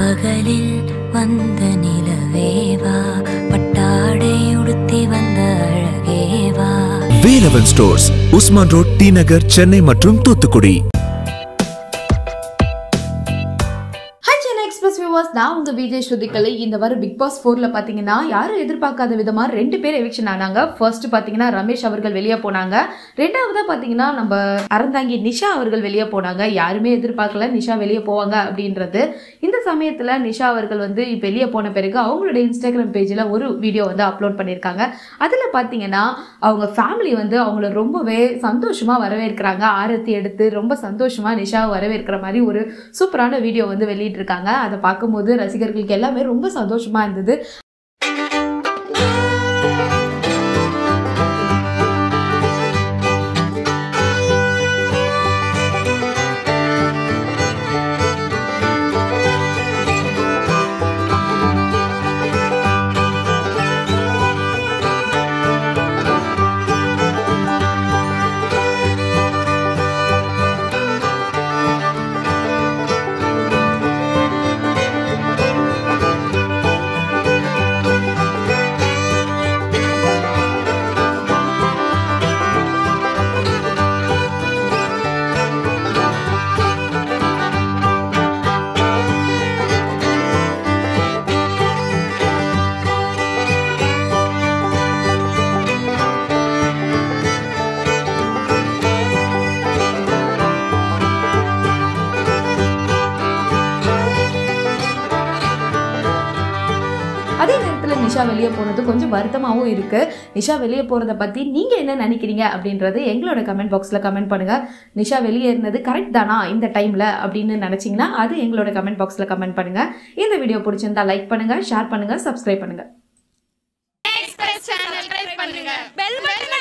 பகலில் வந்த நிலவேவா பட்டாடை உடுத்தி வந்த அழகேவா Velavan stores Usman road T Nagar Chennai மற்றும் Thoothukudi hi Chennai express viewers நான் உங்க விஜய் ஸ்ருதிகலை இந்த வாரம் பிக் பாஸ் ஃபோர்ல பாத்தீங்கன்னா யாரும் எதிர்பார்க்காத விதமா ரெண்டு பேர் எவிக்ஷன் ஆனாங்க ஃபர்ஸ்ட் பாத்தீங்கன்னா ரமேஷ் அவர்கள் வெளியே போனாங்க ரெண்டாவதா பாத்தீங்கன்னா நம்ம அறந்தாங்கி நிஷா அவர்கள் வெளியே போனாங்க யாருமே எதிர்பார்க்கல நிஷா வெளியே போவாங்க அப்படின்றது இந்த சமயத்துல நிஷா அவர்கள் வந்து வெளியே போன பிறகு அவங்களுடைய இன்ஸ்டாகிராம் பேஜ்ல ஒரு வீடியோ வந்து அப்லோட் பண்ணியிருக்காங்க அதுல பாத்தீங்கன்னா அவங்க ஃபேமிலி வந்து அவங்கள ரொம்பவே சந்தோஷமா வரவேற்கிறாங்க ஆரத்தி எடுத்து ரொம்ப சந்தோஷமா நிஷாவை வரவேற்கிற மாதிரி ஒரு சூப்பரான வீடியோ வந்து வெளியிட்டிருக்காங்க அதை பார்க்கும்போது ரசிகர்களுக்கு எல்லாமே ரொம்ப சந்தோஷமா இருந்தது அதே நேரத்தில் நிஷா வெளியே போனது கொஞ்சம் வருத்தமாகவும் இருக்கு நிஷா வெளியே போகிறத பற்றி நீங்கள் என்ன நினைக்கிறீங்க அப்படின்றது எங்களோட கமெண்ட் பாக்ஸில் கமெண்ட் பண்ணுங்கள் நிஷா வெளியேறினது கரெக்ட் தானா இந்த டைமில் அப்படின்னு நினச்சிங்கன்னா அது எங்களோட கமெண்ட் பாக்ஸில் கமெண்ட் பண்ணுங்கள் இந்த வீடியோ பிடிச்சிருந்தா லைக் பண்ணுங்கள் ஷேர் பண்ணுங்கள் சப்ஸ்கிரைப் பண்ணுங்கள் எக்ஸ்பிரஸ் சேனல் ட்ரை பண்ணுங்க பெல் பட்டனை